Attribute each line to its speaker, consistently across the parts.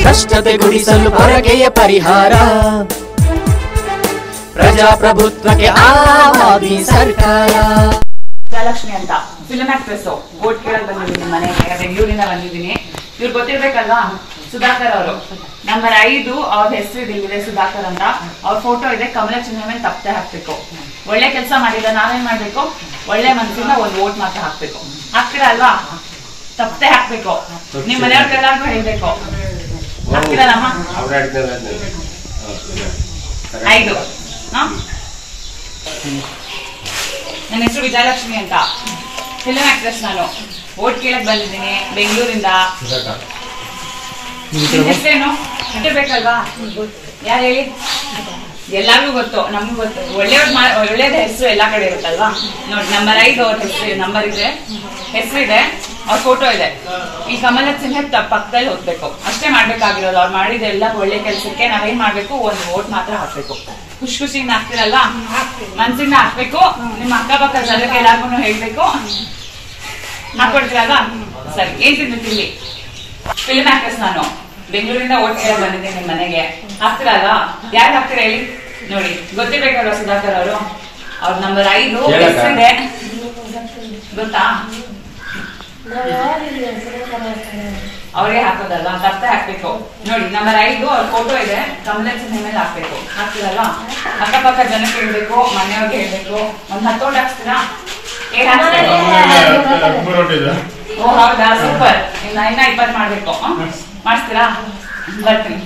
Speaker 1: ಭ್ರಷ್ಟತೆ ಗುಡಿಸಲು ಪೊರಕೆಯ ಪರಿಹಾರ ಪ್ರಜಾಪ್ರಭುತ್ವಕ್ಕೆ ಆವಾದಿ ಸರ್ಕಾರ
Speaker 2: ವಿಜಯಲಕ್ಷ್ಮಿ ಅಂತ ಫಿಲ್ಮ್ ಆಕ್ಟ್ರೆಸ್ ಓಟ್ ಕೇಳಕ್ ಬಂದಿದ್ದೀನಿ ಮನೆಗೆ ಬೆಂಗಳೂರಿಂದ ಬಂದಿದ್ದೀನಿ ಇವ್ರು ಗೊತ್ತಿರ್ಬೇಕಲ್ವಾ ಸುಧಾಕರ್ ಅವರು ನಂಬರ್ ಐದು ಅವ್ರ ಹೆಸರು ಇದಿದೆ ಸುಧಾಕರ್ ಅಂತ ಅವ್ರ ಫೋಟೋ ಇದೆ ಕಮಲ ಚಿಹ್ನೆ ಮೇಲೆ ತಪ್ಪದೆ ಹಾಕ್ಬೇಕು ಒಳ್ಳೆ ಕೆಲಸ ಮಾಡಿದ ನಾವೇನ್ ಮಾಡ್ಬೇಕು ಒಳ್ಳೆ ಮನಸ್ಸಿಂದ ಒಂದು ಓಟ್ ಮಾತ್ರ ಹಾಕ್ಬೇಕು ಹಾಕ್ತೀರಾ ಅಲ್ವಾ ತಪ್ಪದೆ ಹಾಕ್ಬೇಕು ನಿಮ್ ಮನೆಯವ್ರಿಗೆಲ್ಲಾರ್ಗು ಹೇಳ್ಬೇಕು ಹಾಕ್ತೀರಲ್ಲಮ್ಮ ಐದು ಹಾ ನನ್ನ ಹೆಸರು ವಿಜಯಲಕ್ಷ್ಮಿ ಅಂತ ಫಿಲ್ಮ್ ಆಕ್ಟ್ರೆಸ್ ನಾನು ಓಟ್ ಕೇಳಕ್ ಬಂದಿದ್ದೀನಿ ಬೆಂಗಳೂರಿಂದ ನಿಮ್ ಹೆಸರೇನು ಇಟ್ಟಿರ್ಬೇಕಲ್ವಾ ಯಾರು ಹೇಳಿ ಎಲ್ಲಾರ್ಗೂ ಗೊತ್ತು ನಮ್ಗೂ ಗೊತ್ತು ಒಳ್ಳೆಯವ್ರ ಮಾ ಒಳ್ಳೇದ ಹೆಸರು ಎಲ್ಲಾ ಕಡೆ ಇರುತ್ತಲ್ವಾ ನೋಡಿ ನಂಬರ್ ಐದು ಅವ್ರ ಹೆಸರು ನಂಬರ್ ಇದೆ ಹೆಸರಿದೆ ಅವ್ರ ಫೋಟೋ ಇದೆ ಈ ಕಮಲ ಚಿಹ್ನೆ ತ- ಪಕ್ಕದಲ್ಲಿ ಹೋಗ್ಬೇಕು ಅಷ್ಟೇ ಮಾಡ್ಬೇಕಾಗಿರೋದು ಅವ್ರು ಮಾಡಿದ ಎಲ್ಲ ಒಳ್ಳೆ ಕೆಲಸಕ್ಕೆ ನಾವೇನ್ ಮಾಡ್ಬೇಕು ಒಂದು ಓಟ್ ಮಾತ್ರ ಹಾಕ್ಬೇಕು ಖುಷಿ ಖುಷಿಯಿಂದ ಹಾಕ್ತಿರಲ್ಲ ಮನ್ಸಿಂದ ಹಾಕ್ಬೇಕು ನಿಮ್ಮ ಅಕ್ಕಪಕ್ಕ ಜನಕ್ಕೆ ಎಲ್ಲಾರ್ಗು ಹೇಳ್ಬೇಕು ಹಾಕೊಡ್ತೀರಲ್ಲ ಸರಿ ಏನ್ ತಿಂದು ತಿನ್ನಿ ಫಿಲ್ಮ್ ಆಕ್ಟ್ರೆಸ್ ನಾನು ಬೆಂಗಳೂರಿಂದ ಓಟ್ ಕೇಳಕ್ ಬಂದಿದ್ದೀನಿ ನಿಮ್ ಮನೆಗೆ ಹಾಕ್ತಿರಲ್ಲ ಯಾರು ಹಾಕ್ತೀರಾ ಹೇಳಿ ನೋಡಿ ಗೊತ್ತಿರ್ಬೇಕಲ್ವ ಸುಧಾಕರ್ ಅವರು ಅವ್ರ ನಂಬರ್ ಐದು
Speaker 3: ಕೇಳಕ್ಕ?
Speaker 2: ಹೆಸರಿದೆ ಗೊತ್ತಾ ಅವ್ರಿಗೆ ಹಾಕೋದಲ್ಲ ತಪ್ಪೆ ಹಾಕ್ಬೇಕು ನೋಡಿ ನಂಬರ್ ಐದು ಅವ್ರ ಫೋಟೋ ಇದೆ ಕಮಲ ಚಿಹ್ನೆ ಮೇಲೆ ಹಾಕ್ಬೇಕು ಹಾಕ್ತಿರಲ್ಲ ಅಕ್ಕಪಕ್ಕ ಜನಕ್ಕೆ ಹೇಳ್ಬೇಕು ಮನೆಯವ್ರಿಗೆ ಹೇಳ್ಬೇಕು ಒಂದ್ ಹತ್ತೋಟ್ ಹಾಕ್ಸ್ತೀರಾ ಏನ್ ಹಾಕ್ತೀರಾ ಓ ಹೌದಾ ಸೂಪರ್ ಇನ್ನ ಇನ್ನ ಇಪ್ಪತ್ ಮಾಡ್ಬೇಕು ಆ? ಮಾಡಿಸ್ತೀರಾ ಬರ್ತೀನಿ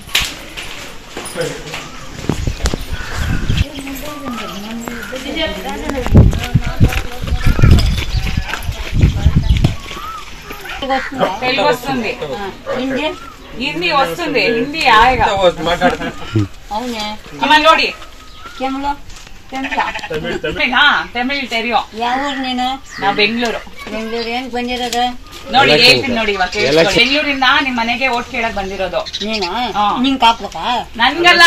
Speaker 2: తెలుగు వస్తుంది
Speaker 4: ಹಿಂದಿ
Speaker 2: హిందీ వస్తుంది హిందీ ఆయేగా
Speaker 4: అవునే
Speaker 2: అమ్మ నోడి
Speaker 4: ಕೆಮ್ಲು
Speaker 2: ಹಾ ತಮಿಳ್ ತೆರಿಯೋ
Speaker 4: ಯಾವ ಊರು ನೀನು
Speaker 2: ನಾವು ಬೆಂಗಳೂರು
Speaker 4: ಬೆಂಗಳೂರು ಏನ್ ಬಂದಿರೋದು
Speaker 2: ನೋಡಿ ಹೇಳ್ತೀನಿ ನೋಡಿ ಇವಾಗ ಕೇಳಿಸ್ಕೊಳ್ಳಿ. ಬೆಂಗಳೂರಿಂದ ನಿಮ್ ಮನೆಗೆ ಓಟ್ ಕೇಳಕ್ ಬಂದಿರೋದು
Speaker 4: ನೀನು
Speaker 2: ಹಾ.
Speaker 4: ನಿಂಗ್ ಕಾಪ್ಲಕ
Speaker 2: ನನ್ಗಲ್ಲ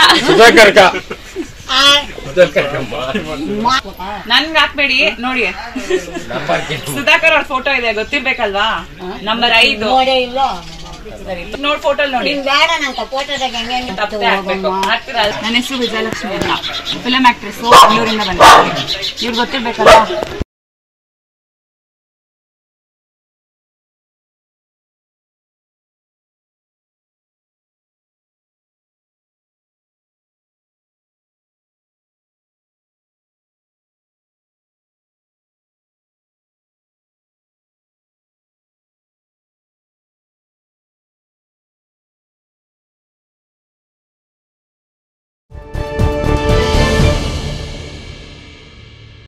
Speaker 2: ನನ್ಗ್ ಹಾಕ್ಬೇಡಿ ನೋಡಿ ಸುಧಾಕರ್ ಅವ್ರ ಫೋಟೋ ಇದೆ ಗೊತ್ತಿರ್ಬೇಕಲ್ವಾ ನಂಬರ್ ಐದು
Speaker 4: ನೋಡೇ ಇಲ್ಲ
Speaker 2: ಸರಿ ನೋಡ್ ಫೋಟೋ ನೋಡಿ
Speaker 4: ನಿನ್ ಬೇಡ ನಂತ ಫೋಟೋದಾಗ ಹೆಂಗೆ
Speaker 2: ತಪ್ಪದೆ ಹಾಕ್ಬೇಕು ಹಾಕ್ತೀರಾ ನನ್ನ ಹೆಸರು ವಿಜಯಲಕ್ಷ್ಮಿ ಅಂತ ಫಿಲಮ್ ಆಕ್ಟ್ರೆಸ್ ಬೆಂಗಳೂರಿಂದ ಬಂದಿದ್ದೀನಿ ಇವ್ರು ಗೊತ್ತಿರ್ಬೇಕಲ್ಲ